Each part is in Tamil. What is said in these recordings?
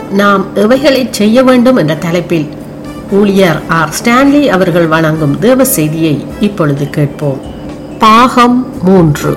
நாம் எவைகளை செய்ய வேண்டும் என்ற தலைப்பில் ஊழியர் ஆர் ஸ்டான்லி அவர்கள் வழங்கும் தேவ செய்தியை இப்பொழுது கேட்போம் பாகம் மூன்று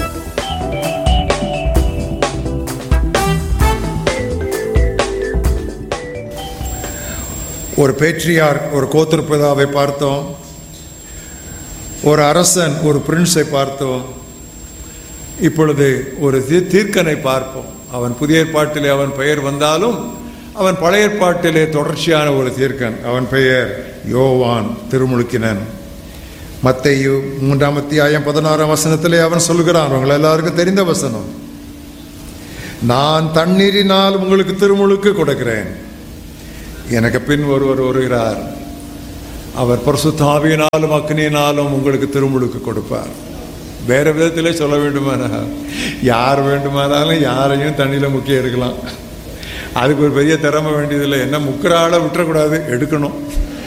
ஒரு பேட்ரியார் ஒரு கோத்திருப்பதாவை பார்த்தோம் ஒரு அரசன் ஒரு பிரின்ஸை பார்த்தோம் இப்பொழுது ஒரு தீ- தீர்க்கனை பார்ப்போம் அவன் புதிய ஏற்பாட்டிலே அவன் பெயர் வந்தாலும் அவன் பழைய ஏற்பாட்டிலே தொடர்ச்சியான ஒரு தீர்க்கன் அவன் பெயர் யோவான் திருமுழுக்கினன் மத்தையு மூன்றாம் அத்தியாயம் பதினாறாம் வசனத்திலே அவன் சொல்கிறான் உங்கள் எல்லாருக்கும் தெரிந்த வசனம் நான் தண்ணீரினால் உங்களுக்கு திருமுழுக்கு கொடுக்கிறேன் எனக்கு பின் ஒருவர் வருகிறார் அவர் பரிசுத்தாவியினாலும் அக்னியினாலும் உங்களுக்கு திருமுழுக்கு கொடுப்பார் வேற விதத்திலே சொல்ல வேண்டுமானால் யார் வேண்டுமானாலும் யாரையும் தண்ணியில் முக்கிய எடுக்கலாம் அதுக்கு ஒரு பெரிய திறமை வேண்டியதில்லை என்ன முக்கிற ஆளை விட்டுறக்கூடாது எடுக்கணும்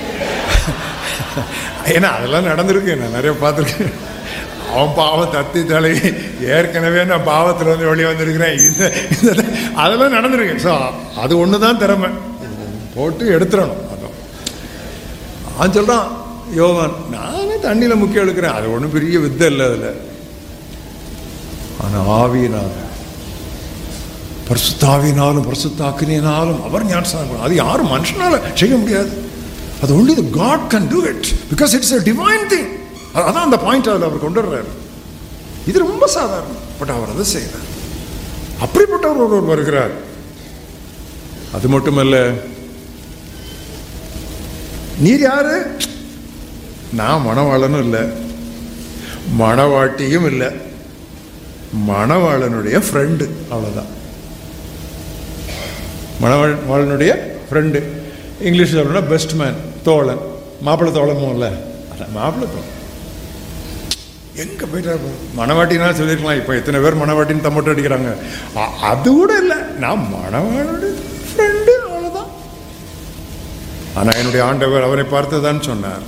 ஏன்னா அதெல்லாம் நடந்திருக்கு நான் நிறைய பார்த்துருக்கேன் அவன் பாவம் தத்தி தலை ஏற்கனவே நான் பாவத்தில் வந்து வெளியே வந்திருக்கிறேன் இந்த இந்த அதெல்லாம் நடந்திருக்கு ஸோ அது ஒன்று தான் திறமை போட்டு எடுத்துடணும் அதான் அவன் சொல்கிறான் யோவான் நானே தண்ணியில் முக்கியம் எடுக்கிறேன் அது ஒன்றும் பெரிய வித்தை இல்லை அதில் ஆனால் ஆவியினால் பரிசுத்தாவினாலும் பரிசுத்தாக்கினாலும் அவர் ஞானஸ்தானம் அது யாரும் மனுஷனால செய்ய முடியாது அது only the God can do it because it's a divine thing அதான் அந்த பாயிண்ட் அதில் அவர் கொண்டு வர்றாரு இது ரொம்ப சாதாரணம் பட் அவர் அதை செய்கிறார் அப்படிப்பட்டவர் ஒருவர் வருகிறார் அது மட்டுமல்ல நீர் யாரு நான் மணவாளனும் இல்லை மணவாட்டியும் இல்லை மணவாளனுடைய ஃப்ரெண்டு அவ்வளோதான் மணவாளனுடைய ஃப்ரெண்டு இங்கிலீஷ் சொல்லணும்னா பெஸ்ட் மேன் தோழன் மாப்பிள்ளை தோழமும் இல்லை அதான் மாப்பிள்ளை தோழன் எங்கே போயிட்டாரு மணவாட்டினா சொல்லியிருக்கலாம் இப்போ எத்தனை பேர் மணவாட்டின்னு தம்மட்டு அடிக்கிறாங்க அ- அது கூட இல்லை நான் மணவாளனுடைய ஃப்ரெண்டு அவ்வளோதான் ஆனால் என்னுடைய ஆண்டவர் அவரை பார்த்துதான் சொன்னார்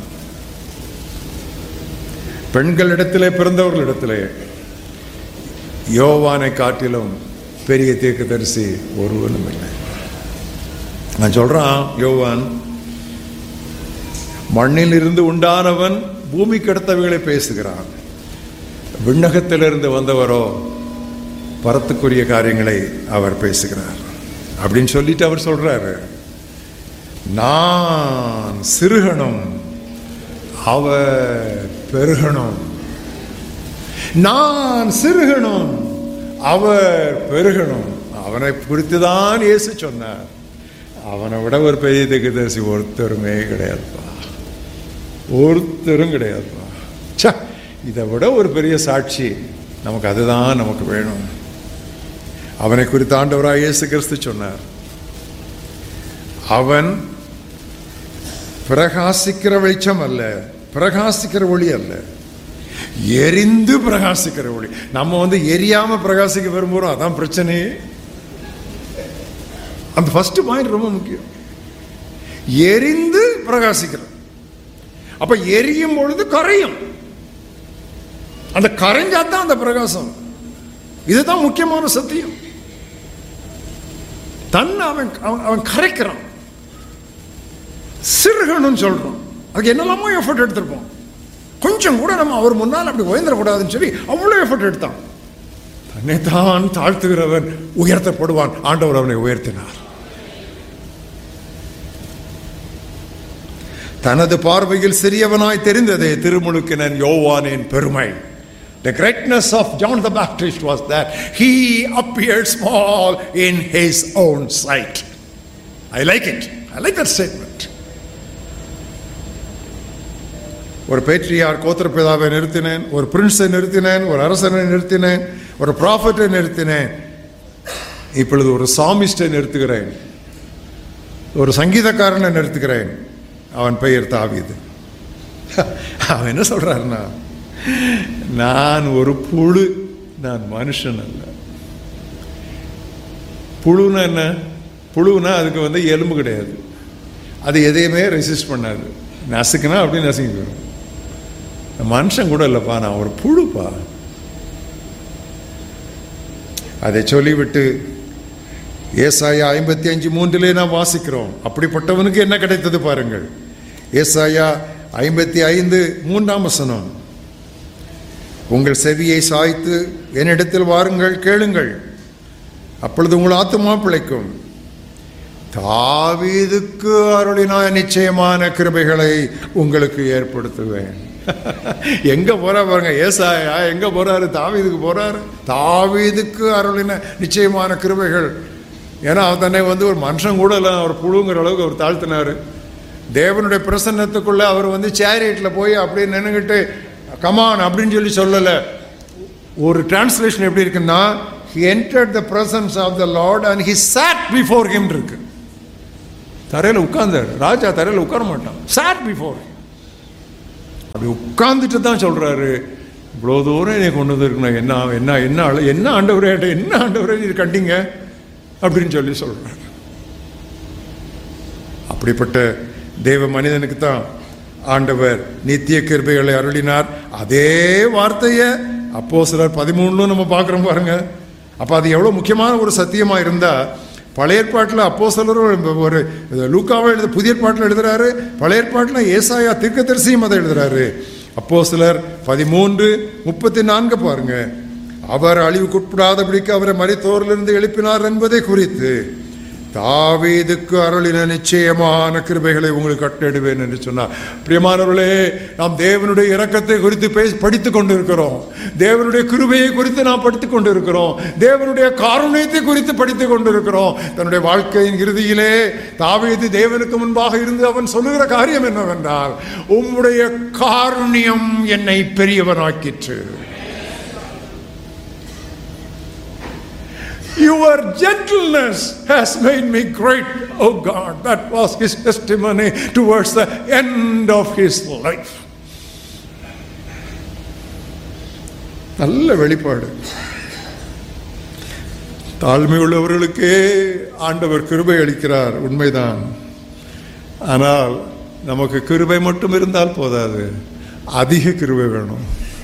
பெண்களிடத்திலே பிறந்தவர்களிடத்திலே யோவானை காட்டிலும் பெரிய தீர்க்கதரிசி ஒருவனும் இல்லை நான் சொல்றான் யோவான் மண்ணில் இருந்து உண்டானவன் பூமிக்கு அடுத்தவைகளை பேசுகிறான் விண்ணகத்திலிருந்து வந்தவரோ பரத்துக்குரிய காரியங்களை அவர் பேசுகிறார் அப்படின்னு சொல்லிட்டு அவர் சொல்றாரு நான் சிறுகணும் அவர் பெருகணும் நான் சிறுகணும் அவர் பெருகணும் அவனை குறித்துதான் இயேசு சொன்னார் அவனை விட ஒரு பெரிய திகதரிசி ஒருத்தருமே கிடையாதுப்பா ஒருத்தரும் கிடையாதுப்பா ச்சே இதை விட ஒரு பெரிய சாட்சி நமக்கு அதுதான் நமக்கு வேணும் அவனை குறித்து ஆண்டவராக இயேசு கிறிஸ்து சொன்னார் அவன் பிரகாசிக்கிற வெளிச்சம் அல்ல பிரகாசிக்கிற ஒளி அல்ல எரிந்து பிரகாசிக்கிற ஒளி நம்ம வந்து எரியாம பிரகாசிக்க விரும்புகிறோம் அதான் பிரச்சனையே அந்த ஃபர்ஸ்ட் பாயிண்ட் ரொம்ப முக்கியம் எரிந்து பிரகாசிக்கிறோம் அப்ப எரியும் பொழுது கரையும் அந்த கரைஞ்சாதான் அந்த பிரகாசம் இதுதான் முக்கியமான சத்தியம் தன்னை அவன் அவன் அவன் கரைக்கிறான் சிறுகணும்னு சொல்றோம் அதுக்கு என்னெல்லாமோ எஃபர்ட் எடுத்திருப்போம் கொஞ்சம் கூட நம்ம அவர் முன்னால் அப்படி உயர்ந்துடக்கூடாதுன்னு சொல்லி அவ்வளோ எஃபர்ட் எடுத்தான் தன்னைத்தான் தாழ்த்துகிறவன் உயர்த்தப்படுவான் ஆண்டவர் அவனை உயர்த்தினார் தனது பார்வையில் சிறியவனாய் தெரிந்ததே திருமுழுக்கினன் யோவானின் பெருமை The greatness of John the Baptist was that he appeared small in his own sight. I like it. I like that statement. ஒரு பேட்ரியார் கோத்திரப்பிதாவை நிறுத்தினேன் ஒரு பிரின்ஸை நிறுத்தினேன் ஒரு அரசனை நிறுத்தினேன் ஒரு ப்ராஃபட்டை நிறுத்தினேன் இப்பொழுது ஒரு சாமிஸ்டை நிறுத்துகிறேன் ஒரு சங்கீதக்காரனை நிறுத்துகிறேன் அவன் பெயர் தாவீது அவன் என்ன சொல்றாருன்னா நான் ஒரு புழு நான் மனுஷன் அல்ல புழுன்னா என்ன புழுனா அதுக்கு வந்து எலும்பு கிடையாது அது எதையுமே ரெசிஸ்ட் பண்ணாது நசுக்குனா அப்படியே நசுங்கி போயிடும் மனுஷன் கூட இல்லைப்பா நான் ஒரு புழுப்பா அதை சொல்லிவிட்டு ஏசாயா ஐம்பத்தி அஞ்சு மூன்றிலே நாம் வாசிக்கிறோம் அப்படிப்பட்டவனுக்கு என்ன கிடைத்தது பாருங்கள் ஏசாயா ஐம்பத்தி ஐந்து மூன்றாம் வசனம் உங்கள் செவியை சாய்த்து என்னிடத்தில் வாருங்கள் கேளுங்கள் அப்பொழுது உங்கள் ஆத்துமா பிழைக்கும் தாவீதுக்கு அருளினாய் நிச்சயமான கிருபைகளை உங்களுக்கு ஏற்படுத்துவேன் எங்க போறா பாருங்க ஏசாயா எங்க போறாரு தாவீதுக்கு போறாரு தாவீதுக்கு அருளின நிச்சயமான கிருபைகள் ஏன்னா அவர் தன்னை வந்து ஒரு மனுஷன் கூட இல்லை அவர் புழுங்கிற அளவுக்கு அவர் தாழ்த்தினாரு தேவனுடைய பிரசன்னத்துக்குள்ள அவர் வந்து சேரியட்டில் போய் அப்படியே நின்றுக்கிட்டு கமான் அப்படின்னு சொல்லி சொல்லலை ஒரு டிரான்ஸ்லேஷன் எப்படி இருக்குன்னா he entered the presence of the lord and he sat before him இருக்கு தரையில் உட்கார்ந்தார் ராஜா தரையில் உட்கார மாட்டான் sat before him அப்படி உட்கார்ந்துட்டு தான் சொல்றாரு இவ்வளோ தூரம் என்னை கொண்டு வந்திருக்கணும் என்ன என்ன என்ன ஆளு- என்ன ஆண்டவரே என்ன ஆண்டவரே இது கண்டிங்க அப்படின்னு சொல்லி சொல்றாரு அப்படிப்பட்ட தேவ மனிதனுக்கு தான் ஆண்டவர் நித்திய கிருபைகளை அருளினார் அதே வார்த்தையை அப்போ சிலர் பதிமூணுலும் நம்ம பார்க்குறோம் பாருங்க அப்போ அது எவ்வளோ முக்கியமான ஒரு சத்தியமா இருந்தா பழைய ஏற்பாட்டில் அப்போ சிலர் ஒரு லூக்காவை எழுத புதிய ஏற்பாட்டில் எழுதுறாரு பழைய ஏற்பாட்டில் ஏசாயா தீர்க்கதரிசியும் அதை எழுதுறாரு அப்போ சிலர் பதிமூன்று முப்பத்தி நான்கு பாருங்க அவர் அழிவுக்குட்படாதபடிக்கு அவரை மறைத்தோரிலிருந்து எழுப்பினார் என்பதை குறித்து தாவீதுக்கு அருளின நிச்சயமான கிருபைகளை உங்களுக்கு கட்டிடுவேன் என்று சொன்னார் பிரியமானவர்களே நாம் தேவனுடைய இரக்கத்தை குறித்து பேசி படித்துக் கொண்டிருக்கிறோம் தேவனுடைய கிருபையை குறித்து நாம் படித்துக் கொண்டிருக்கிறோம் தேவனுடைய காருண்யத்தை குறித்து படித்துக் கொண்டிருக்கிறோம் தன்னுடைய வாழ்க்கையின் இறுதியிலே தாவீது தேவனுக்கு முன்பாக இருந்து அவன் சொல்லுகிற காரியம் என்னவென்றால் உம்முடைய காருண்யம் என்னை பெரியவனாக்கிற்று Your gentleness has made me great, oh God. That was his testimony towards the end of his life. நல்ல வெளிப்பாடு தாழ்மை உள்ளவர்களுக்கே ஆண்டவர் கிருபை அளிக்கிறார் உண்மைதான் ஆனால் நமக்கு கிருபை மட்டும் இருந்தால் போதாது அதிக கிருபை வேணும்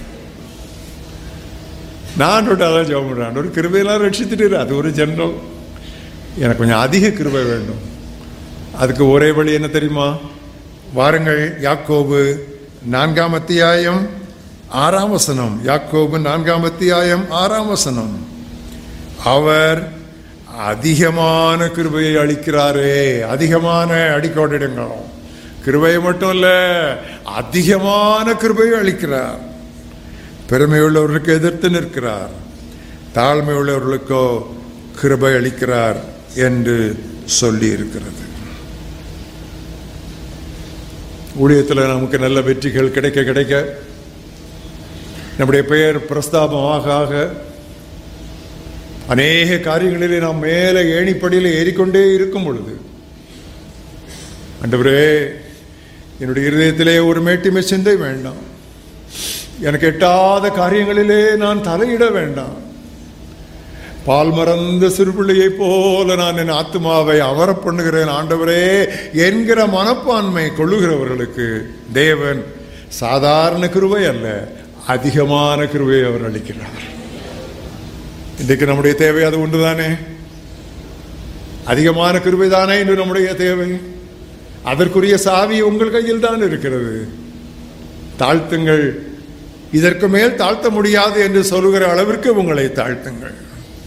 நான் அதான் ஜெபம் பண்ணுறேன் ஒரு கிருபையெல்லாம் ரட்சித்துட்டு அது ஒரு ஜென்ரல் எனக்கு கொஞ்சம் அதிக கிருபை வேண்டும் அதுக்கு ஒரே வழி என்ன தெரியுமா வாருங்கள் யாக்கோபு நான்காம் அத்தியாயம் ஆறாம் வசனம் யாக்கோபு நான்காம் அத்தியாயம் ஆறாம் வசனம் அவர் அதிகமான கிருபையை அளிக்கிறாரே அதிகமான அடிக்கோடிடுங்களோ கிருபையை மட்டும் இல்ல அதிகமான கிருபையை அளிக்கிறார் பெருமை உள்ளவர்களுக்கு எதிர்த்து நிற்கிறார் தாழ்மை உள்ளவர்களுக்கோ கிருபை அளிக்கிறார் என்று சொல்லி இருக்கிறது ஊழியத்தில் நமக்கு நல்ல வெற்றிகள் கிடைக்க கிடைக்க நம்முடைய பெயர் பிரஸ்தாபம் ஆக ஆக அநேக காரியங்களிலே நாம் மேலே ஏணிப்படியில் ஏறிக்கொண்டே இருக்கும் பொழுது ஆண்டவரே என்னுடைய இருதயத்திலே ஒரு மேட்டிமை சிந்தை வேண்டாம் எனக்கு எட்டாத காரியங்களிலே நான் தலையிட வேண்டாம் பால் மறந்த சிறுபிள்ளையைப் போல நான் என் ஆத்மாவை அவர பண்ணுகிறேன் ஆண்டவரே என்கிற மனப்பான்மை கொள்ளுகிறவர்களுக்கு தேவன் சாதாரண கிருபை அல்ல அதிகமான கிருபையை அவர் அளிக்கிறார் இன்றைக்கு நம்முடைய தேவை அது ஒன்றுதானே அதிகமான கிருபை தானே இன்று நம்முடைய தேவை அதற்குரிய சாவி உங்கள் கையில் தான் இருக்கிறது தாழ்த்துங்கள் இதற்கு மேல் தாழ்த்த முடியாது என்று சொல்லுகிற அளவிற்கு உங்களை தாழ்த்துங்கள்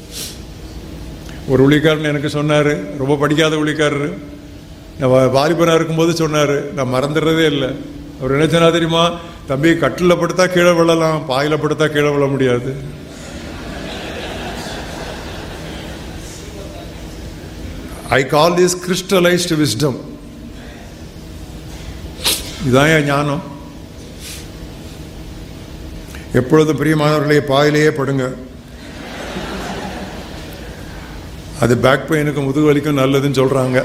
ஒரு ஊழிக்காரன் எனக்கு சொன்னார் ரொம்ப படிக்காத ஊழிக்காரர் நான் வா- வாலிபனா இருக்கும்போது சொன்னார் நான் மறந்துடுறதே இல்லை அவர் என்ன சொன்னா தெரியுமா தம்பி கட்டில் படுத்தா கீழே விழலாம் பாயில் படுத்தா கீழே விழ முடியாது I call this crystallised wisdom இதான் என் ஞானம் எப்பொழுதும் பிரியமானவர்களே பாயிலேயே படுங்க அது பேக் பெயினுக்கும் முதுகு வலிக்கும் நல்லதுன்னு சொல்றாங்க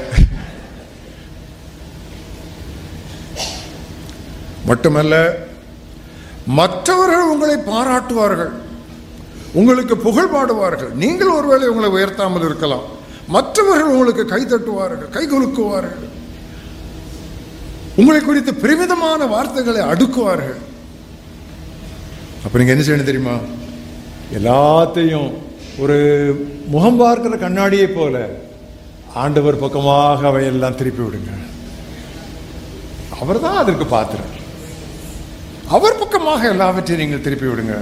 மட்டுமல்ல மற்றவர்கள் உங்களை பாராட்டுவார்கள் உங்களுக்கு புகழ் பாடுவார்கள் நீங்கள் ஒருவேளை உங்களை உயர்த்தாமல் இருக்கலாம் மற்றவர்கள் உங்களுக்கு கை தட்டுவார்கள் கை குலுக்குவார்கள் உங்களை குறித்து பெருமிதமான வார்த்தைகளை அடுக்குவார்கள் அப்ப நீங்க என்ன செய்யணும் தெரியுமா எல்லாத்தையும் ஒரு முகம் பார்க்கிற கண்ணாடியை போல ஆண்டவர் பக்கமாக அவையெல்லாம் திருப்பி விடுங்க அவர் தான் அதற்கு பாத்திரம் அவர் பக்கமாக எல்லாவற்றையும் நீங்கள் திருப்பி விடுங்க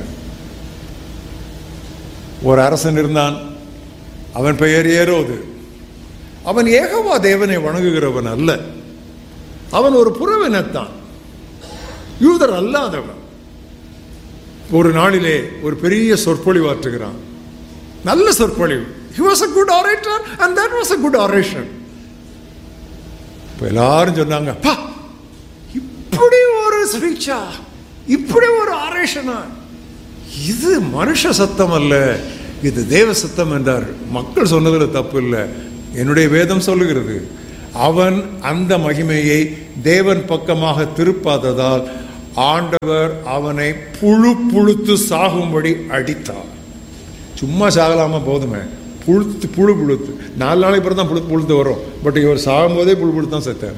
ஒரு அரசன் இருந்தான் அவன் பெயர் ஏரோது அவன் ஏகவா தேவனை வணங்குகிறவன் அல்ல அவன் ஒரு புறவினத்தான் யூதர் அல்லாதவன் ஒரு நாளிலே ஒரு பெரிய சொற்பொழிவாற்றுகிறான் நல்ல சொற்பொழிவு he was a good orator and that was a good oration இப்போ எல்லாரும் சொன்னாங்க பா இப்படி ஒரு ஸ்பீச்சா இப்படி ஒரு ஆரேஷனா இது மனுஷ சத்தம் அல்ல இது தேவ சத்தம் என்றார் மக்கள் சொன்னதுல தப்பு இல்லை என்னுடைய வேதம் சொல்லுகிறது அவன் அந்த மகிமையை தேவன் பக்கமாக திருப்பாததால் ஆண்டவர் அவனை புழு புழுத்து சாகும்படி அடித்தார் சும்மா சாகலாமா போதுமே புழுத்து புழு புழுத்து நாலு நாளைக்கு பிறகு தான் புழு புழுத்து வரும் பட் இவர் சாகும்போதே புழு புழுத்து தான் செத்தார்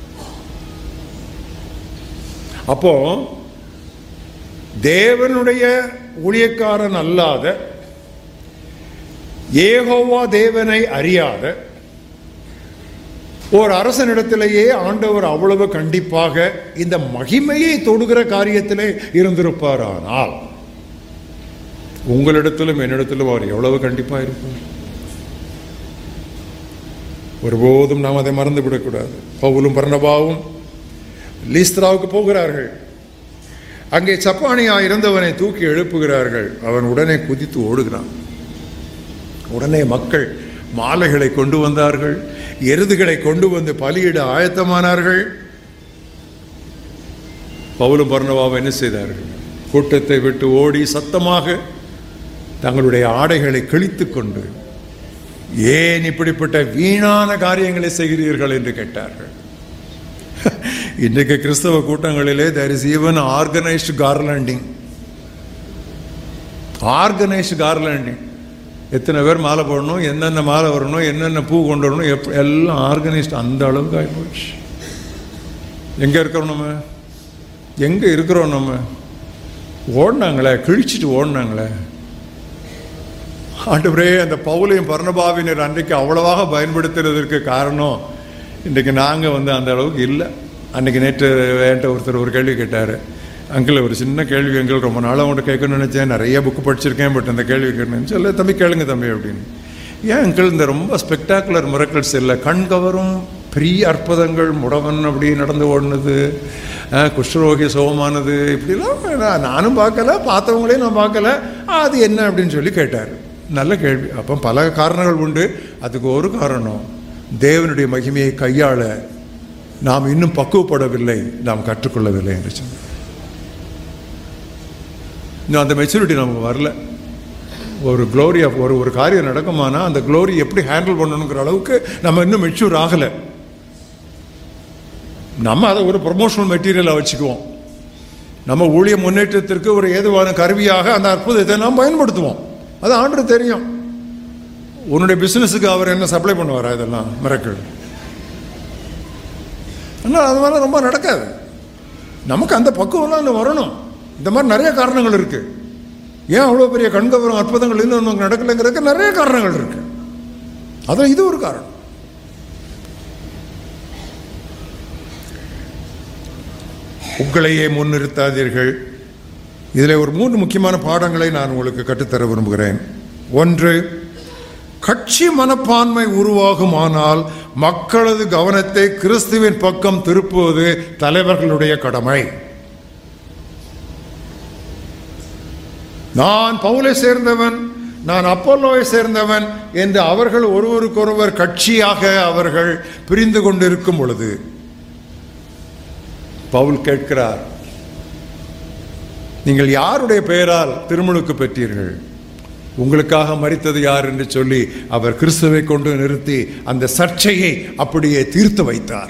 அப்போ தேவனுடைய ஊழியக்காரன் அல்லாத ஏகோவா தேவனை அறியாத ஒரு அரசனிடத்திலேயே ஆண்டவர் அவ்வளவு கண்டிப்பாக இந்த மகிமையை தொடுகிற காரியத்திலே இருந்திருப்பாரானால் உங்களிடத்திலும் என்னிடத்திலும் அவர் எவ்வளவு கண்டிப்பா இருப்பார் ஒருபோதும் நாம் அதை மறந்து விடக்கூடாது பவுலும் பர்ணபாவும் லீஸ்திராவுக்கு போகிறார்கள் அங்கே சப்பானியா இருந்தவனை தூக்கி எழுப்புகிறார்கள் அவன் உடனே குதித்து ஓடுகிறான் உடனே மக்கள் மாலைகளை கொண்டு வந்தார்கள் எருதுகளை கொண்டு வந்து பலியிட ஆயத்தமானார்கள் பவுலும் பர்ணவாவும் என்ன செய்தார்கள் கூட்டத்தை விட்டு ஓடி சத்தமாக தங்களுடைய ஆடைகளை கிழித்துக் கொண்டு ஏன் இப்படிப்பட்ட வீணான காரியங்களை செய்கிறீர்கள் என்று கேட்டார்கள் இன்றைக்கு கிறிஸ்தவ கூட்டங்களிலே there is even organised garlanding organised garlanding எத்தனை பேர் மாலை போடணும் என்னென்ன மாலை வரணும் என்னென்ன பூ கொண்டு வரணும் எப் எல்லாம் ஆர்கனைஸ்டு அந்த அளவுக்கு ஆகிப்போச்சு எங்கே இருக்கிறோம் நம்ம எங்கே இருக்கிறோம் நம்ம ஓடினாங்களே கிழிச்சிட்டு ஓடினாங்களே ஆண்டவரே அந்த பவுலையும் பர்ணபாவினர் அன்றைக்கு அவ்வளவாக பயன்படுத்துறதற்கு காரணம் இன்றைக்கு நாங்கள் வந்து அந்த அளவுக்கு இல்லை அன்றைக்கி நேற்று என்கிட்ட ஒருத்தர் ஒரு கேள்வி கேட்டார் அங்கிள் ஒரு சின்ன கேள்வி அங்கிள் ரொம்ப நாளாக உங்கள்கிட்ட கேட்கணும்னு நினச்சேன் நிறைய புக்கு படிச்சிருக்கேன் பட் அந்த கேள்வி கேட்கணும்னு சொல்ல தம்பி கேளுங்க தம்பி அப்படின்னு ஏன் அங்கிள் இந்த ரொம்ப ஸ்பெக்டாகுலர் மிரக்கல்ஸ் இல்லை கண் கவரும் பெரிய அற்புதங்கள் முடவன் அப்படி நடந்து ஓடினது அஹ், குஷ்டரோகி சுகமானது இப்படிலாம் நான் நானும் பார்க்கல பார்த்தவங்களையும் நான் பார்க்கல அது என்ன அப்படின்னு சொல்லி கேட்டார் நல்ல கேள்வி அப்போ பல காரணங்கள் உண்டு அதுக்கு ஒரு காரணம் தேவனுடைய மகிமையை கையாள நாம் இன்னும் பக்குவப்படவில்லை நாம் கற்றுக்கொள்ளவில்லை என்று சொன்னார் இன்னும் அந்த மெச்சூரிட்டி நமக்கு வரல ஒரு க்ளோரி ஆஃப் ஒரு ஒரு காரியம் நடக்குமானா அந்த க்ளோரி எப்படி ஹேண்டில் பண்ணணுங்கிற அளவுக்கு நம்ம இன்னும் மெச்சூர் ஆகலை நம்ம அதை ஒரு ப்ரொமோஷனல் மெட்டீரியலாக வச்சுக்குவோம் நம்ம ஊழிய முன்னேற்றத்திற்கு ஒரு ஏதுவான கருவியாக அந்த அற்புதத்தை நாம் பயன்படுத்துவோம் அது ஆண்டு தெரியும் உன்னுடைய பிசினஸுக்கு அவர் என்ன சப்ளை பண்ணுவாரா இதெல்லாம் மிரக்கள் ஆனால் அது மாதிரி ரொம்ப நடக்காது நமக்கு அந்த பக்குவம்லாம் இன்னும் வரணும் இந்த மாதிரி நிறைய காரணங்கள் இருக்கு ஏன் அவ்வளோ பெரிய கண்கவரம் அற்புதங்கள் இன்னும் நமக்கு நடக்கலைங்கிறதுக்கு நிறைய காரணங்கள் இருக்கு அதில் இது ஒரு காரணம் உங்களையே முன்னிறுத்தாதீர்கள் இதில் ஒரு மூன்று முக்கியமான பாடங்களை நான் உங்களுக்கு கற்றுத்தர விரும்புகிறேன் ஒன்று கட்சி மனப்பான்மை உருவாகுமானால் மக்களது கவனத்தை கிறிஸ்துவின் பக்கம் திருப்புவது தலைவர்களுடைய கடமை நான் பவுலை சேர்ந்தவன் நான் அப்பல்லோவை சேர்ந்தவன் என்று அவர்கள் ஒருவருக்கொருவர் கட்சியாக அவர்கள் பிரிந்து கொண்டிருக்கும் பொழுது பவுல் கேட்கிறார் நீங்கள் யாருடைய பெயரால் திருமுழுக்கு பெற்றீர்கள் உங்களுக்காக மறித்தது யார் என்று சொல்லி அவர் கிறிஸ்துவை கொண்டு நிறுத்தி அந்த சர்ச்சையை அப்படியே தீர்த்து வைத்தார்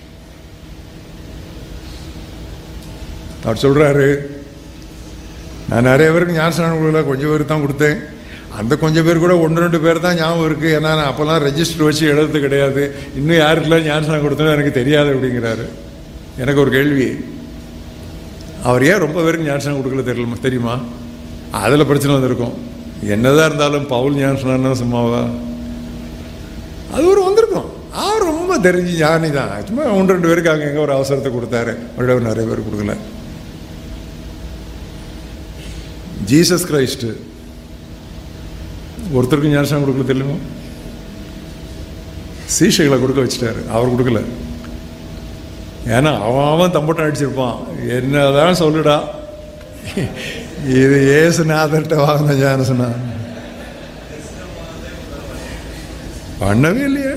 அவர் சொல்றாரு நான் நிறைய பேருக்கு ஞானஸ்நானம் கொடுக்கல கொஞ்சம் பேருக்கு தான் கொடுத்தேன் அந்த கொஞ்சம் பேர் கூட ஒன்று ரெண்டு பேர் தான் ஞாபகம் இருக்குது ஏன்னா நான் அப்போல்லாம் ரெஜிஸ்டர் வச்சு எழுதுறது கிடையாது இன்னும் யாருக்கெல்லாம் ஞானஸ்நானம் கொடுத்தனோ எனக்கு தெரியாது அப்படிங்கிறாரு எனக்கு ஒரு கேள்வி அவர் ஏன் ரொம்ப பேருக்கு ஞானஸ்நானம் கொடுக்கல தெரியல தெரியுமா அதில் பிரச்சனை வந்திருக்கும் என்னதான் இருந்தாலும் பவுல் ஞானஸ்நானம் சும்மாவா அது ஒரு வந்திருக்கும் தெரிஞ்சு ஞானி தான் சும்மா ஒன்று ரெண்டு பேருக்கு அங்கே எங்கே ஒரு அவசரத்தை கொடுத்தாரு மறுபடியும் நிறைய பேர் கொடுக்கல ஜீசஸ் கிரைஸ்ட் ஒருத்தருக்கும் ஞானசானம் கொடுக்கல தெரியுமா சீஷைகளை கொடுக்க வச்சுட்டாரு அவர் கொடுக்கல ஏன்னா அவன் அவன் தம்பட்டம் அடிச்சிருப்பான் என்னதான் சொல்லுடா இது ஏசுநாதர்கிட்ட வாங்கின ஞானசனா பண்ணவே இல்லையே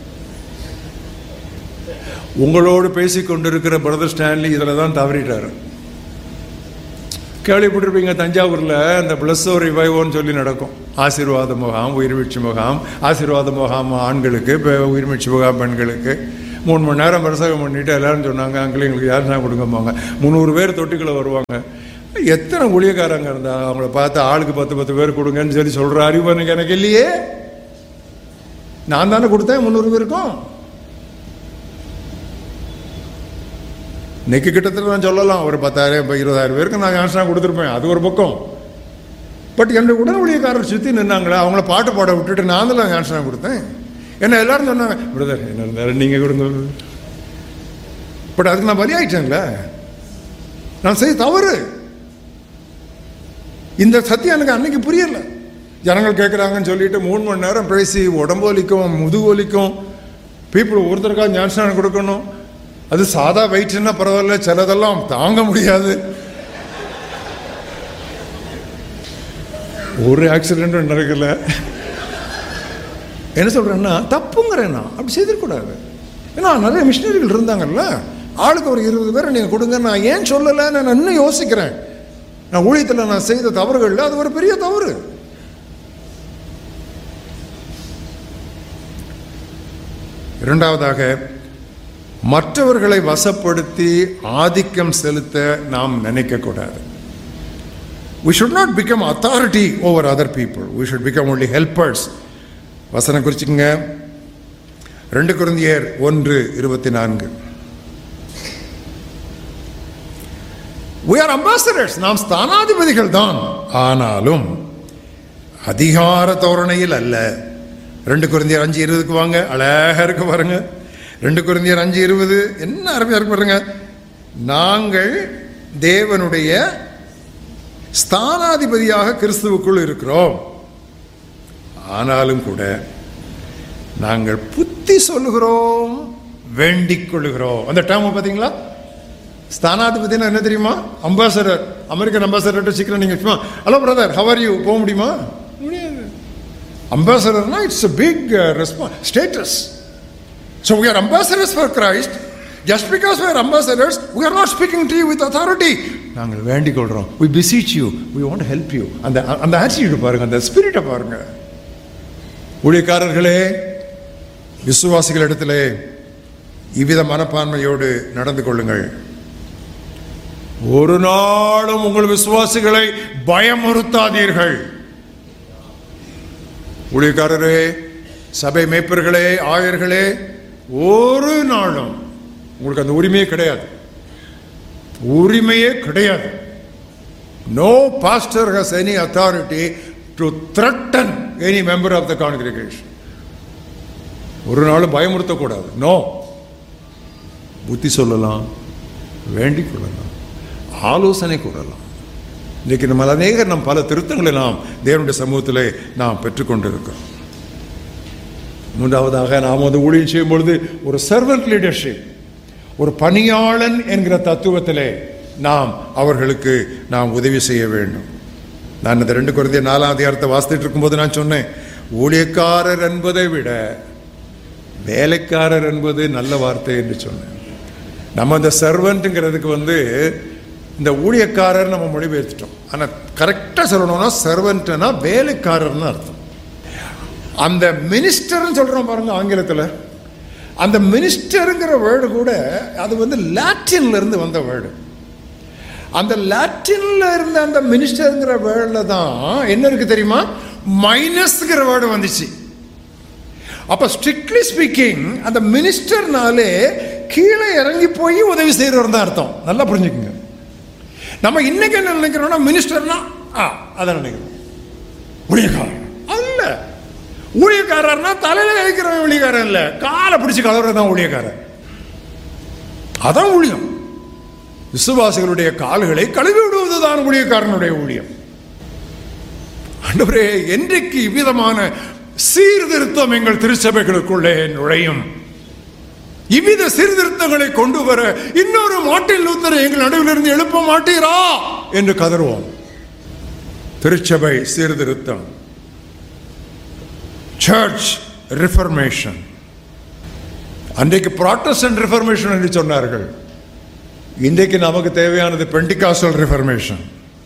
உங்களோடு பேசிக் கொண்டிருக்கிற பிரதர் ஸ்டான்லி இதில் தான் தவறிட்டார் கேள்விப்பட்டிருப்பீங்க தஞ்சாவூரில் இந்த பிளஸ் ஓ ரிவைவோன்னு சொல்லி நடக்கும் ஆசீர்வாத முகாம் உயிர்மீட்சி முகாம் ஆசீர்வாத முகாம் ஆண்களுக்கு இப்போ உயிர்மீட்சி முகாம் பெண்களுக்கு மூணு மணி நேரம் பிரசவம் பண்ணிட்டு எல்லாரும் சொன்னாங்க அங்கிள் எங்களுக்கு யார் நான் கொடுக்க போங்க முந்நூறு பேர் தொட்டிக்குள்ளே வருவாங்க எத்தனை ஊழியக்காரங்க இருந்தாங்க அவங்கள பார்த்து ஆளுக்கு பத்து பத்து பேர் கொடுங்கன்னு சொல்லி சொல்கிற அறிவு எனக்கு எனக்கு இல்லையே நான் தானே கொடுத்தேன் முந்நூறு பேருக்கும் இன்னைக்கு கிட்டத்தட்ட நான் சொல்லலாம் ஒரு பத்தாயிரம் இப்போ இருபதாயிரம் பேருக்கு நான் ஆன்சராக கொடுத்துருப்பேன் அது ஒரு பக்கம் பட் என்னுடைய உடல் ஊழியக்காரர் சுற்றி நின்னாங்களே அவங்கள பாட்டு பாட விட்டுட்டு நான் தான் ஆன்சராக கொடுத்தேன் என்ன எல்லாரும் சொன்னாங்க பிரதர் என்ன இருந்தாலும் நீங்கள் கொடுங்க பட் அதுக்கு நான் பலியாயிட்டேன்ல நான் செய்ய தவறு இந்த சத்தியம் எனக்கு அன்னைக்கு புரியல ஜனங்கள் கேட்குறாங்கன்னு சொல்லிட்டு மூணு மணி நேரம் பேசி உடம்பு வலிக்கும் முதுகு வலிக்கும் பீப்புள் ஒருத்தருக்காக ஞானஸ்தானம் கொடுக்கணும் அது சாதா வெயிட்னா பரவாயில்ல சிலதெல்லாம் தாங்க முடியாது ஒரு ஆக்சிடென்ட்டும் நடக்கல என்ன சொல்றேன்னா தப்புங்கிறேன்னா அப்படி செய்திருக்கூடாது ஏன்னா நிறைய மிஷினரிகள் இருந்தாங்கல்ல ஆளுக்கு ஒரு இருபது பேரை நீங்கள் கொடுங்க நான் ஏன் சொல்லலை நான் இன்னும் யோசிக்கிறேன் நான் ஊழியத்தில் நான் செய்த தவறுகள்ல அது ஒரு பெரிய தவறு இரண்டாவதாக மற்றவர்களை வசப்படுத்தி ஆதிக்கம் செலுத்த நாம் நினைக்கக்கூடாது we should not become authority over other people we should become only helpers வசனம் குறிச்சுக்கங்க ரெண்டு குருந்தியர் ஒன்று இருபத்தி நான்கு we are ambassadors நாம் ஸ்தானாதிபதிகள் தான் ஆனாலும் அதிகார தோரணையில் அல்ல ரெண்டு குருந்தியர் அஞ்சு இருபதுக்கு வாங்க அழகா இருக்கு பாருங்க ரெண்டு குருந்தியர் அஞ்சு இருபது என்ன அருமையா இருக்கு பாருங்க நாங்கள் தேவனுடைய ஸ்தானாதிபதியாக கிறிஸ்துவுக்குள் இருக்கிறோம் ஆனாலும் கூட நாங்கள் புத்தி சொல்லுகிறோம் வேண்டிக் கொள்ளுகிறோம் அந்த டேர்ம் பார்த்தீங்களா ஸ்தானாதிபதினா என்ன தெரியுமா அம்பாசடர் அமெரிக்கன் அம்பாசடர் சீக்கிரம் நீங்க சும்மா ஹலோ பிரதர் ஹவர் யூ போக முடியுமா முடியாது அம்பாசடர்னா it's a big response status so we are ambassadors for Christ just because we are ambassadors we are not speaking to you with authority நாங்கள் வேண்டிக் கொள்றோம் we beseech you we want to help you அந்த அந்த ஆட்டிடியூட் பாருங்க அந்த ஸ்பிரிட்டை பாருங்க ஊழியக்காரர்களே விசுவாசிகளிடத்திலே இவ்வித மனப்பான்மையோடு நடந்து கொள்ளுங்கள் ஒரு நாளும் உங்கள் விசுவாசிகளை பயமுறுத்தாதீர்கள் ஊழியக்காரரே சபை மேய்ப்பர்களே ஆயர்களே ஒரு நாளும் உங்களுக்கு அந்த உரிமையே கிடையாது உரிமையே கிடையாது no pastor has any authority to threaten any member of the congregation ஒரு நாளும் பயமுறுத்தக்கூடாது நோ புத்தி சொல்லலாம் வேண்டிக் கொள்ளலாம் ஆலோசனை கூறலாம் இன்னைக்கு நம்ம அநேகர் நம் பல திருத்தங்களை நாம் தேவனுடைய சமூகத்திலே நாம் பெற்றுக்கொண்டிருக்கிறோம் மூன்றாவதாக நாம் வந்து ஊழியம் செய்யும் பொழுது ஒரு சர்வன்ட் லீடர்ஷிப் ஒரு பணியாளன் என்கிற தத்துவத்திலே நாம் அவர்களுக்கு நாம் உதவி செய்ய வேண்டும் நான் இந்த ரெண்டு குழந்தைய நாலாம் அதிகாரத்தை வாசித்துட்டு இருக்கும்போது நான் சொன்னேன் ஊழியக்காரர் என்பதை விட வேலைக்காரர் என்பது நல்ல வார்த்தை என்று சொன்னேன் நம்ம இந்த சர்வெண்ட்டுங்கிறதுக்கு வந்து இந்த ஊழியக்காரர் நம்ம மொழிபெயர்த்துட்டோம் ஆனால் கரெக்டாக சொல்லணும்னா சர்வெண்ட்னா வேலைக்காரர்னு அர்த்தம் அந்த மினிஸ்டர்னு சொல்கிறோம் பாருங்க ஆங்கிலத்தில் அந்த மினிஸ்டருங்கிற வேர்டு கூட அது வந்து லாட்டின்ல இருந்து வந்த வேர்டு அந்த லாட்டின்ல இருந்த அந்த மினிஸ்டருங்கிற வேர்டில் தான் என்ன இருக்கு தெரியுமா மைனஸ்ங்கிற வேர்டு வந்துச்சு அப்ப ஸ்ட்ரிக்ட்லி ஸ்பீக்கிங் அந்த மினிஸ்டர்னாலே கீழே இறங்கி போய் உதவி செய்யறவர் தான் அர்த்தம் நல்லா புரிஞ்சுக்குங்க நம்ம இன்னைக்கு என்ன நினைக்கிறோம்னா மினிஸ்டர்னா ஆ அதை நினைக்கிறோம் ஊழியக்காரர் அல்ல ஊழியக்காரர்னா தலையில கழிக்கிறவன் ஊழியக்காரன் இல்ல காலை பிடிச்சு கலவுறதான் ஊழியக்காரன் அதான் ஊழியம் விசுவாசிகளுடைய கால்களை கழுவி விடுவதுதான் ஊழியக்காரனுடைய ஊழியம் ஆண்டவரே என்றைக்கு இவ்விதமான சீர்திருத்தம் எங்கள் திருச்சபைகளுக்குள்ளே நுழையும் இவ்வித சீர்திருத்தங்களை கொண்டு வர இன்னொரு மாட்டில் லூத்தரை எங்கள் நடுவில் இருந்து எழுப்ப மாட்டீரா என்று கதறுவோம் திருச்சபை சீர்திருத்தம் சர்ச் ரிஃபர்மேஷன் அன்றைக்கு ப்ராட்டஸ்டன்ட் ரிஃபர்மேஷன் என்று சொன்னார்கள் இன்றைக்கு நமக்கு தேவையானது பெண்டிகாசல் ரிஃபர்மேஷன்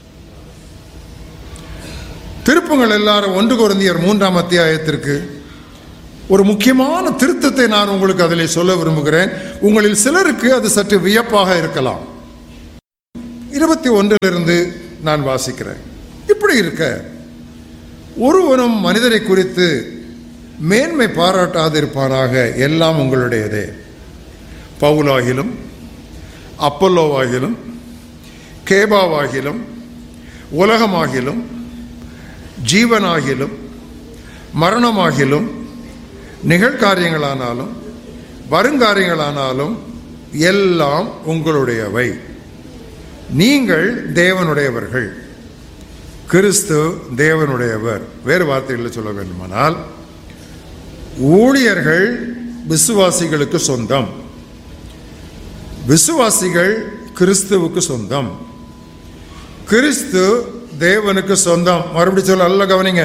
திருப்பங்கள் எல்லாரும் ஒன்று குருந்தியர் மூன்றாம் அத்தியாயத்திற்கு ஒரு முக்கியமான திருத்தத்தை நான் உங்களுக்கு அதில் சொல்ல விரும்புகிறேன் உங்களில் சிலருக்கு அது சற்று வியப்பாக இருக்கலாம் இருபத்தி ஒன்றிலிருந்து நான் வாசிக்கிறேன் இப்படி இருக்க ஒருவனும் மனிதரை குறித்து மேன்மை பாராட்டாதிருப்பானாக எல்லாம் உங்களுடையதே பவுலாகிலும் அப்பல்லோவாகிலும் கேபாவாகிலும் உலகமாகிலும் ஜீவனாகிலும் மரணமாகிலும் நிகழ்காரியங்களானாலும் வருங்காரியங்களானாலும் எல்லாம் உங்களுடையவை நீங்கள் தேவனுடையவர்கள் கிறிஸ்து தேவனுடையவர் வேறு வார்த்தைகளில் சொல்ல வேண்டுமானால் ஊழியர்கள் விசுவாசிகளுக்கு சொந்தம் விசுவாசிகள் கிறிஸ்துவுக்கு சொந்தம் கிறிஸ்து தேவனுக்கு சொந்தம் மறுபடியும் சொல்ல நல்ல கவனிங்க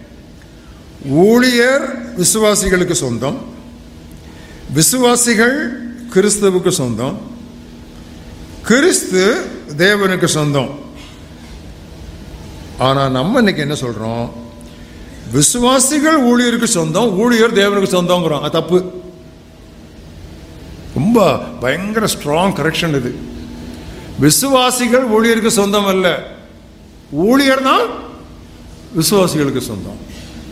ஊழியர் விசுவாசிகளுக்கு சொந்தம் விசுவாசிகள் கிறிஸ்துவுக்கு சொந்தம் கிறிஸ்து தேவனுக்கு சொந்தம் ஆனா நம்ம இன்னைக்கு என்ன சொல்றோம் விசுவாசிகள் ஊழியருக்கு சொந்தம் ஊழியர் தேவனுக்கு சொந்தங்கிறோம் அது தப்பு ரொம்ப பயங்கர ஸ்ட்ராங் கரெக்ஷன் இது விசுவாசிகள் ஊழியருக்கு சொந்தம் அல்ல ஊழியர் தான் விசுவாசிகளுக்கு சொந்தம்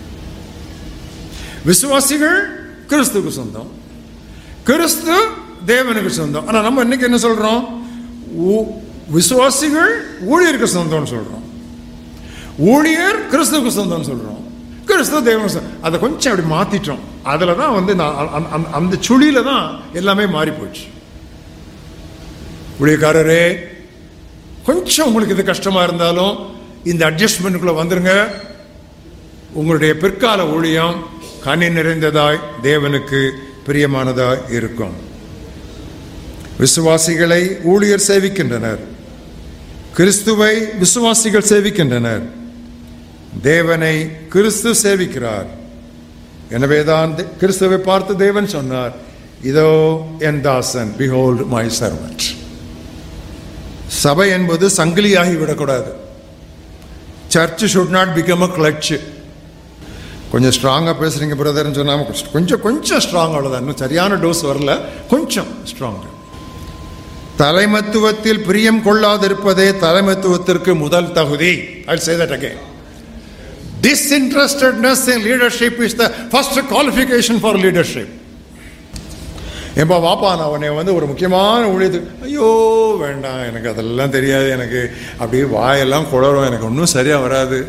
விசுவாசிகள் கிறிஸ்துவுக்கு சொந்தம் கிறிஸ்து தேவனுக்கு சொந்தம் ஆனா நம்ம இன்னைக்கு என்ன சொல்றோம் ஊ- விசுவாசிகள் ஊழியருக்கு சொந்தம்னு சொல்றோம் ஊழியர் கிறிஸ்துவுக்கு சொந்தம்னு சொல்றோம் கிறிஸ்துவ தேவனுக்கு சொந்தம் அதை கொஞ்சம் அப்படி மாத்திட்டோம் அதுல தான் வந்து நான் அந்த- அந்த- அந்த சுழியில தான் எல்லாமே மாறி போச்சு ஊழியக்காரரே கொஞ்சம் உங்களுக்கு இது கஷ்டமா இருந்தாலும் இந்த அட்ஜஸ்ட்மெண்ட்டுக்குள்ள வந்துருங்க உங்களுடைய பிற்கால ஊழியம் கனி நிறைந்ததாய் தேவனுக்கு பிரியமானதாய் இருக்கும் விசுவாசிகளை ஊழியர் சேவிக்கின்றனர் கிறிஸ்துவை விசுவாசிகள் சேவிக்கின்றனர் தேவனை கிறிஸ்து சேவிக்கிறார் எனவேதான் தே- கிறிஸ்துவை பார்த்து தேவன் சொன்னார் இதோ என் தாசன் behold மை servant சபை என்பது சங்கிலியாகி விடக்கூடாது church should not become a clutch கொஞ்சம் ஸ்ட்ராங்காக பேசுறீங்க பிரதர்னு சொன்னாம கொஞ்சம் கொஞ்சம் ஸ்ட்ராங் அவ்வளோதான் இன்னும் சரியான டோஸ் வரல கொஞ்சம் ஸ்ட்ராங் தலைமத்துவத்தில் பிரியம் கொள்ளாதிருப்பதே தலைமத்துவத்திற்கு முதல் தகுதி I say that again disinterestedness in leadership is the first qualification for leadership ஏப்பா வாப்பா நான் உன்னை வந்து ஒரு முக்கியமான ஊழியத்துக்கு ஐயோ வேண்டாம் எனக்கு அதெல்லாம் தெரியாது எனக்கு அப்படியே வாயெல்லாம் குளரும் எனக்கு ஒன்றும் சரியாக வராது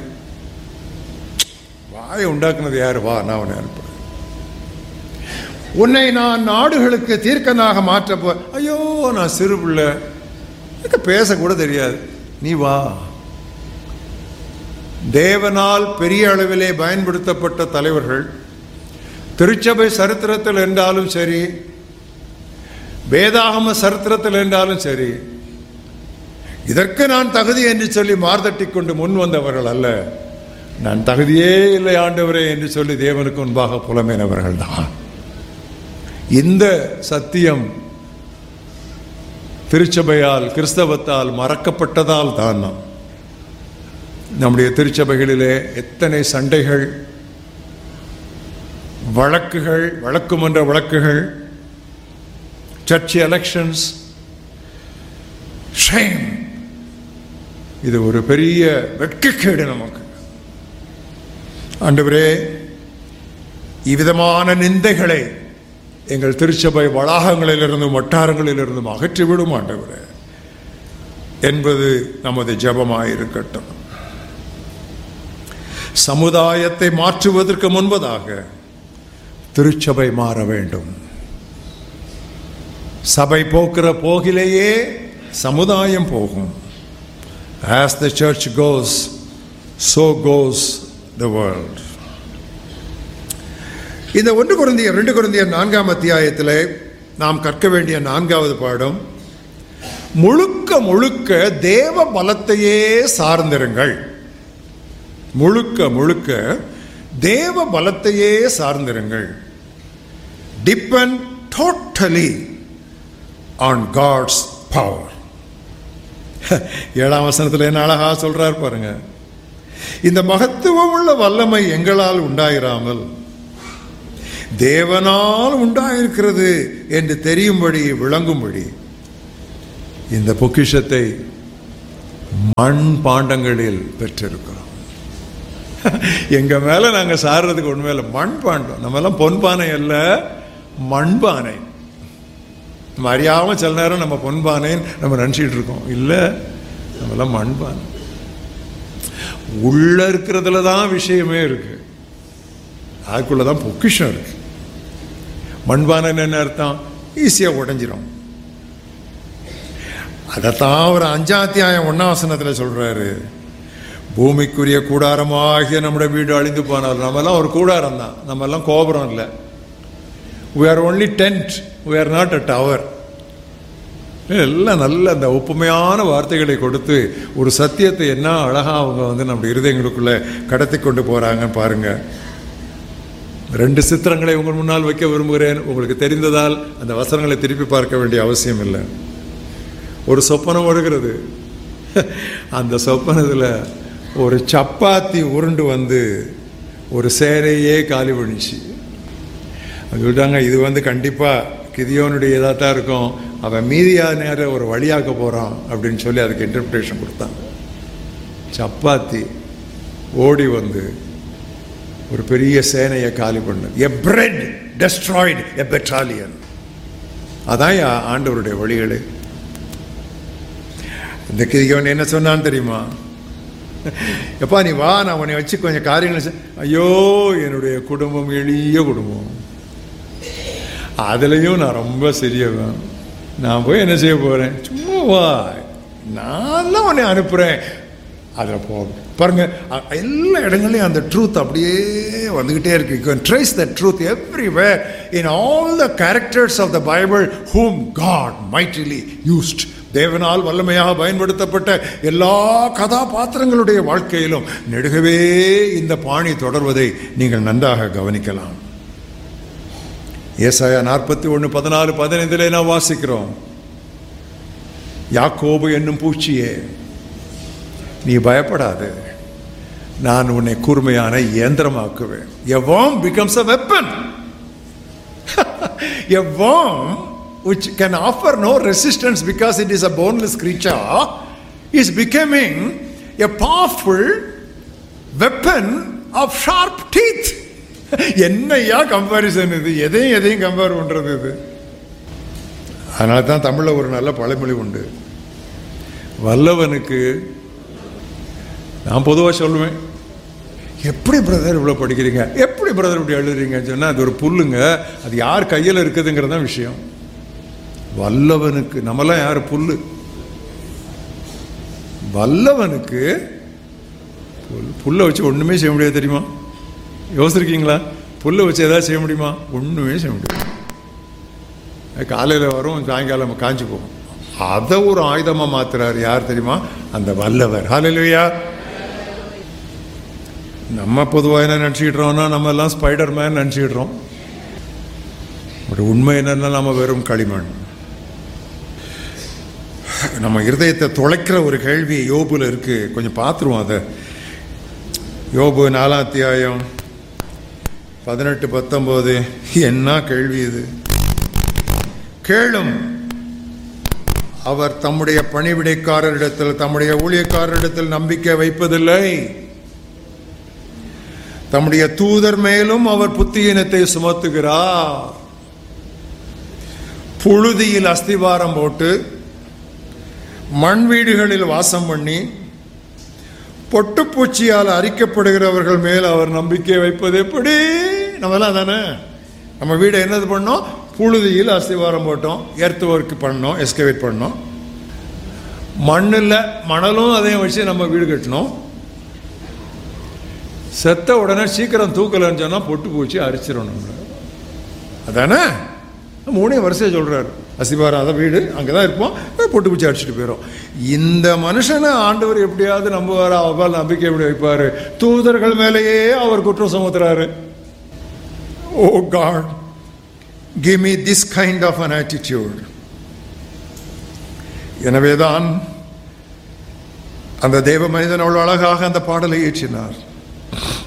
வாயை உண்டாக்குனது யாரு வா நான் உன்னை அனுப்புறேன் உன்னை நான் நாடுகளுக்கு தீர்க்கனாக மாற்ற போ ஐயோ நான் சிறு பிள்ளை எனக்கு பேசக்கூட தெரியாது நீ வா தேவனால் பெரிய அளவிலே பயன்படுத்தப்பட்ட தலைவர்கள் திருச்சபை சரித்திரத்தில் என்றாலும் சரி வேதாகம சரித்திரத்தில் என்றாலும் சரி இதற்கு நான் தகுதி என்று சொல்லி மார்தட்டிக் கொண்டு முன் வந்தவர்கள் அல்ல நான் தகுதியே இல்லை ஆண்டவரே என்று சொல்லி தேவனுக்கு முன்பாக புலமையினவர்கள் தான் இந்த சத்தியம் திருச்சபையால் கிறிஸ்தவத்தால் மறக்கப்பட்டதால் தான் நாம் நம்முடைய திருச்சபைகளிலே எத்தனை சண்டைகள் வழக்குகள் வழக்குமன்ற வழக்குகள் சர்ச் எலெக்ஷன்ஸ் ஷேம் இது ஒரு பெரிய வெட்கக்கேடு நமக்கு ஆண்டவரே இவ்விதமான நிந்தைகளை எங்கள் திருச்சபை வளாகங்களிலிருந்தும் வட்டாரங்களிலிருந்தும் அகற்றிவிடும் ஆண்டவரே என்பது நமது ஜபமாயிருக்கட்டும் சமுதாயத்தை மாற்றுவதற்கு முன்பதாக திருச்சபை மாற வேண்டும் சபை போக்கிற போகிலேயே சமுதாயம் போகும் as the church goes so goes the world இந்த ஒன்று குருந்தியர் ரெண்டு குருந்தியர் நான்காம் அத்தியாயத்தில் நாம் கற்க வேண்டிய நான்காவது பாடம் முழுக்க முழுக்க தேவ பலத்தையே சார்ந்திருங்கள் முழுக்க முழுக்க தேவ பலத்தையே சார்ந்திருங்கள் depend totally on God's power ஏழாம் வசனத்தில் என்ன அழகா சொல்றார் பாருங்க இந்த மகத்துவம் உள்ள வல்லமை எங்களால் உண்டாயிராமல் தேவனால் உண்டாயிருக்கிறது என்று தெரியும்படி விளங்கும்படி இந்த பொக்கிஷத்தை மண் பாண்டங்களில் பெற்றிருக்கிறோம் எங்க மேல நாங்க சாடுறதுக்கு ஒண்ணுமே இல்லை மண் பாண்டம் நம்ம எல்லாம் பொன்பானை அல்ல மண்பானை நம்ம அறியாம சில நேரம் நம்ம பொன்பானைன்னு நம்ம நினச்சிட்டு இருக்கோம் இல்ல நம்ம எல்லாம் மண்பானை உள்ள இருக்கிறதுல தான் விஷயமே இருக்கு அதுக்குள்ளதான் பொக்கிஷம் இருக்கு மண்பானைன்னு என்ன அர்த்தம் ஈஸியா உடைஞ்சிரும் அதைத்தான் அவர் அஞ்சாத்தியாயம் ஒன்னாவசனத்தில் சொல்றாரு பூமிக்குரிய கூடாரமாகிய நம்முடைய வீடு அழிந்து போனாலும் நம்மெல்லாம் ஒரு கூடாரம் தான் நம்ம எல்லாம் கோபுரம் இல்லை we are only tent we are not a tower எல்லாம் நல்ல அந்த ஒப்புமையான வார்த்தைகளை கொடுத்து ஒரு சத்தியத்தை என்ன அழகா அவங்க வந்து நம்ம இருதயங்களுக்குள்ள கடத்தி கொண்டு போறாங்க பாருங்க ரெண்டு சித்திரங்களை உங்கள் முன்னால் வைக்க விரும்புகிறேன் உங்களுக்கு தெரிந்ததால் அந்த வசனங்களை திருப்பி பார்க்க வேண்டிய அவசியம் இல்லை ஒரு சொப்பனம் வருகிறது அந்த சொப்பனத்தில் ஒரு சப்பாத்தி உருண்டு வந்து ஒரு சேரையே காலி பண்ணிச்சு அது விட்டாங்க இது வந்து கண்டிப்பாக கிதியோனுடைய இதாக தான் இருக்கும் அவன் மீதியா நேரம் ஒரு வழியாக்க போகிறான் அப்படின்னு சொல்லி அதுக்கு இன்டர்பிரேஷன் கொடுத்தான் சப்பாத்தி ஓடி வந்து ஒரு பெரிய சேனையை காலி பண்ணு எ பிரெட் டெஸ்ட்ராய்டு எ பெட்ராலியன் அதான் யா- ஆண்டவருடைய வழிகளே இந்த கிதியோன் என்ன சொன்னான்னு தெரியுமா எப்பா நீ வா நான் உன்னை வச்சு கொஞ்சம் காரியங்கள் செய்- ஐயோ என்னுடைய குடும்பம் எளிய குடும்பம் அதுலேயும் நான் ரொம்ப சரியவன் நான் போய் என்ன செய்ய போகிறேன் சும்மா வா நான் தான் உன்னை அனுப்புகிறேன் அதில் போ பாருங்க அ- எல்லா இடங்களையும் அந்த ட்ரூத் அப்படியே வந்துக்கிட்டே இருக்கு you can trace the truth everywhere in all the characters of the Bible whom God mightily used தேவனால் வல்லமையாக பயன்படுத்தப்பட்ட எல்லா கதாபாத்திரங்களுடைய வாழ்க்கையிலும் நெடுகவே இந்த பாணி தொடர்வதை நீங்கள் நன்றாக கவனிக்கலாம் ஏசாயா நாற்பத்தி ஒன்று பதினாலு பதினைந்திலே நாம் வாசிக்கிறோம் யாக்கோபு என்னும் பூச்சியே நீ பயப்படாது நான் உன்னை கூர்மையான இயந்திரமாக்குவேன் a worm becomes a weapon a worm which can offer no resistance because it is a boneless creature is becoming a powerful weapon of sharp teeth என்னையா கம்பாரிசன் இது எதையும் எதையும் கம்பேர் பண்றது இது அதனால தான் தமிழ்ல ஒரு நல்ல பழமொழி உண்டு வல்லவனுக்கு நான் பொதுவாக சொல்லுவேன் எப்படி பிரதர் இவ்வளோ படிக்கிறீங்க எப்படி பிரதர் இப்படி எழுதுறீங்கன்னு சொன்னால் அது ஒரு புல்லுங்க அது யார் கையில் இருக்குதுங்கிறது தான் விஷயம் வல்லவனுக்கு நம்மலாம் யார் புல்லு வல்லவனுக்கு புல் புல்லை வச்சு ஒன்றுமே செய்ய முடியாது தெரியுமா யோசிச்சிருக்கீங்களா புல்லை வச்சு ஏதாவது செய்ய முடியுமா ஒன்றுமே செய்ய முடியாது காலையில் வரும் சாயங்காலம் காஞ்சி போகும் அதை ஒரு ஆயுதமாக மாத்துறாரு யார் தெரியுமா அந்த வல்லவர் ஹalleluya நம்ம பொதுவாக என்ன நினச்சிக்கிட்டோம்னா நம்ம எல்லாம் ஸ்பைடர் மேன் நினச்சிக்கிட்டோம் ஒரு உண்மை என்னன்னா நம்ம வெறும் களிமண் நம்ம இருதயத்தை தொலைக்கிற ஒரு கேள்வி யோபுல இருக்கு கொஞ்சம் பார்த்துருவோம் அதை யோபு நாலாம் அத்தியாயம் பதினெட்டு பத்தொம்போது என்ன கேள்வி இது கேளும் அவர் தம்முடைய பணிவிடைக்காரரிடத்தில் தம்முடைய ஊழியக்காரரிடத்தில் நம்பிக்கை வைப்பதில்லை தம்முடைய தூதர் மேலும் அவர் புத்தியினத்தை சுமத்துகிறார் புழுதியில் அஸ்திவாரம் போட்டு மண் வீடுகளில் வாசம் பண்ணி பொட்டுப்பூச்சியால் அரிக்கப்படுகிறவர்கள் மேல் அவர் நம்பிக்கை வைப்பது எப்படி நம்மலாம் தானே நம்ம வீடை என்னது பண்ணோம் புழுதியில் அஸ்திவாரம் போட்டோம் எர்த் ஒர்க் பண்ணோம் எஸ்கவேட் பண்ணோம் மண்ணில் மணலும் அதையும் வச்சு நம்ம வீடு கட்டினோம் செத்த உடனே சீக்கிரம் தூக்கலன்னு சொன்னால் பொட்டு பூச்சி அரிச்சிடும் நம்மள அதானே மூணையும் வரிசையாக சொல்கிறாரு அசிபாரம் அதான் வீடு அங்கே தான் இருப்போம் பொட்டு பூச்சி அடிச்சுட்டு போயிடும் இந்த மனுஷனை ஆண்டவர் எப்படியாவது நம்புவார் அவர் நம்பிக்கை எப்படி வைப்பார் தூதர்கள் மேலேயே அவர் குற்றம் சுமத்துறாரு oh God give me this kind of an attitude எனவேதான் அந்த தேவ மனிதன் அவ்வளவு அழகாக அந்த பாடலை இயற்றினார்